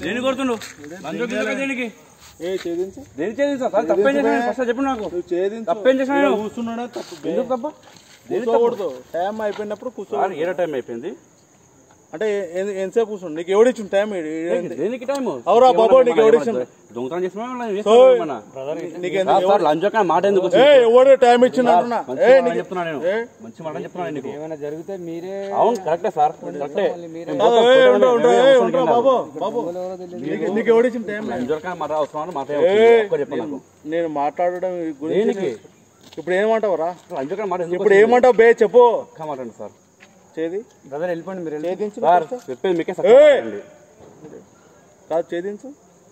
దేని కొడుతుండు లంచం కింద దేనికి ఏ ఛేదించు దేని చేసి సార్ తప్పేం చేసిన ఫస్ట్ చెప్పు నాకు నువ్వు ఛేదించు తప్పేం చేసినా నేను? కూర్చున్నాడే తప్పు బే. ఎందుకు తప్ప కూర్చోకూడదు టైం అయిపోయినప్పుడు కూర్చో సార్ ఏ టైం అయిపోయింది అంటే ఏ- ఎంతసేపు కూర్చుండు నీకు ఎవడిచ్చిన టైం ఈడ- ఈడ- దేనికి టైం అవురా బాబు, నీకు ఎవడు ఇచ్చిండు? దొంగతనం చేసినా నీకు ఎందుకు లంచం కానీ మాట ఎందుకు ఏ ఎవడు టైం ఇచ్చిండు అంటున్నా మంచి ఏ మాట నీకు చెప్తున్నా నేను ఏ? మంచి మాట చెప్తున్నా నీకు ఏమైనా జరిగితే మీరే అవును కరెక్టే సార్ కరెక్టే కాదు, ఏ, ఉండు, ఉండు, ఏ, ఉండురా బాబు బాబు నీకు నీకు ఎవడిచ్చిన టైం లంచం కానీ మాట అవసరం మాట ఏ, చెప్పు నాకు నేను మాట్లాడడం గురించి దేనికి ఇప్పుడు ఏమంటావురా లంచం కానీ మాట ఎందుకు ఇప్పుడు ఏమంటావు బే చెప్పు ఒక్క మాట అండి సార్ చేది బ్రదర్ వెళ్ళిపోండి మీరు వెళ్ళి. ఛేదించు సార్ చెప్పేది మీకే ఏయ్! సత్యం కాదు ఛేదించు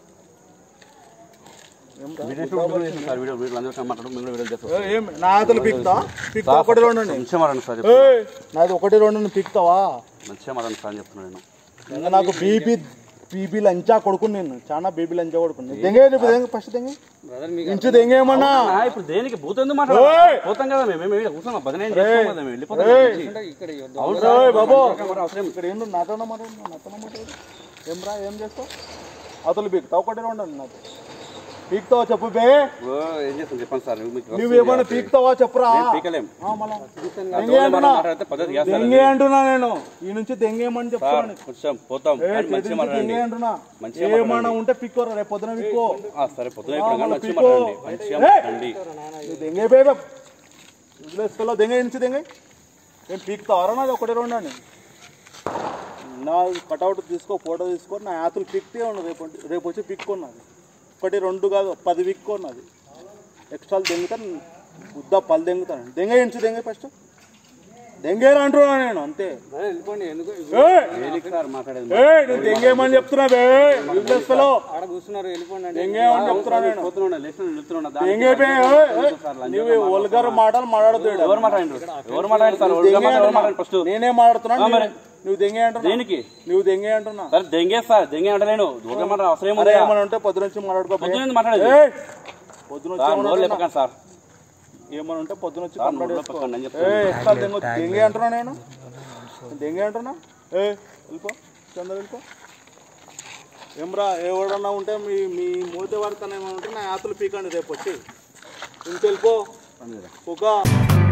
వీడియో షూట్ కూడా చేసాను సార్ వీడియో వీడియో లంచం కానీ మాట్లాడు మీరు వీడియో చేస్తాను ఏ, ఏం నా ఆతలు పిక్తా పిక్తా ఒకటి రెండు అండి మంచిగా మాట్లాడండి సార్ ఏయ్, నాది ఒకటి రెండు పిక్తావా మంచిగా మాట్లాడండి సార్ అని చెప్తున్నాను నేను ఇంకా నాకు బీపీ బీబీ లంచా కొడుకుని నేను చాలా బీబీ లంచా కొడుకుని దెంగే ఇప్పుడు దెంగ ఫస్ట్ దెంగ బ్రదర్ మీకు ఇంచు దెంగేమన్నా ఆ, ఇప్పుడు దేనికి భూతం ఎందుకు మాట్లాడాలి పోతాం కదా మేము మేము కూర్చున్నాం భజన ఏం చేస్తాం కదా మేము వెళ్ళిపోతాం నుంచి. ఇక్కడ ఇవ్వద్దు. అవును ఏయ్ సార్ బాబు మరి అవసరం ఇక్కడ ఏంటో నాతో మాట్లాడు నాతో మాట్లాడు ఏం రా ఏం చేస్తావు అతలు పీక్తావు ఒకటి రెండు అండి నాకు పీక్తావా చెప్పు బే ఓ, ఏం చేస్తాం చెప్పండి సార్ మీకు నువ్వేమన్నా పీక్తావా చెప్పురా మేము పీకలేం ఆ, మళ్ళా ఆ దెంగే దొంగ అంటున్నా మాట్లాడితే పద్ధతి కాదు సార్ దెంగే అంటున్నా నేను ఈ నుంచి దెంగేమని సార్ చెప్తాను కొంచెం పోతాం ఏ, కానీ మంచిగా చేతించి మాట్లాడండి దెంగే అంటున్నా మంచిగా ఏమన్నా ఉంటే పిక్కోరా రేపు పొద్దున పిక్కో ఆ, సరే పొద్దున ఇప్పుడు కానీ మళ్ళా మంచిగా పీకో. మాట్లాడండి మంచిగా ఏయ్! మాట్లాడండి నువ్వు దెంగే బేబే వదిలేసుకోలో దెంగ నుంచి దెంగ నేను పీక్తావరా నాది ఒకటి రెండు అండి నా కటౌట్ తీసుకో ఫోటో తీసుకో నా యాతులు పిక్తే ఉండదు రేపు రేపు వచ్చి పిక్కున్నది ఒకటి రెండు కాదు పది పిక్కున్నది ఎక్స్ట్రాలు దెంగుతాను ఉద్దా పళ్ళు దెంగుతాను దెంగ ఇంచు దెంగ ఫస్ట్ దెంగేరా అంటున్నా నేను అంతే బ్రదర్ వెళ్ళిపోండి ఎందుకు ఏయ్! దేనికి సార్ మాట్లాడేది ఏయ్, నువ్వు దెంగేమని చెప్తున్నా బే యూజ్లెస్ ఫెలో ఆడ కూర్చున్నారు వెళ్ళిపోండి అంటే దెంగేమని చెప్తున్నా నేను పోతున్నా లేచిన నిలుతున్నా దానికి దెంగే బే ఏయ్, ఏయ్. సార్ లంచం నువ్వు ఒల్గర్ మాటలు మాట్లాడదు ఈడ. ఎవరు మాట్లాడండి ఎవరు మాట్లాడండి సార్ ఎవరు దెంగే మాట్లాడండి అంటున్నా. ఫస్ట్ నేనే మాట్లాడుతున్నా ఆ, మరి. నువ్వు- నువ్వు దెంగే అంటున్నా దేనికి నువ్వు దెంగే అంటున్నా సరే దెంగే సార్ దెంగే అంటలేను దూరం మాట అవసరం అరే ఏముంది ఏమని ఉంటే పొద్దున వచ్చి మాట్లాడుకో బే. పొద్దున ఎందుకు మాట్లాడేది ఏయ్, పొద్దున వచ్చి సార్ ఏమని నోరు అంటున్నా? లేపకండి సార్ ఏమని ఉంటే పొద్దున వచ్చి సార్ నోరు మాట్లాడేసుకో లేపకండి అని ఏ చెప్తాను ఎక్స్ట్రా దెంగ దెంగే అంటున్నా నేను దెంగే అంటున్నా ఏ వెళ్ళిపో చంద వెళ్ళిపో ఏమ్రా ఎవడన్నా ఉంటే మీ మీ మూతి వారితనం ఏమైనా ఉంటే నా యాతులు పీకండి రేపు వచ్చి ఇంకెళ్ళిపో ఒక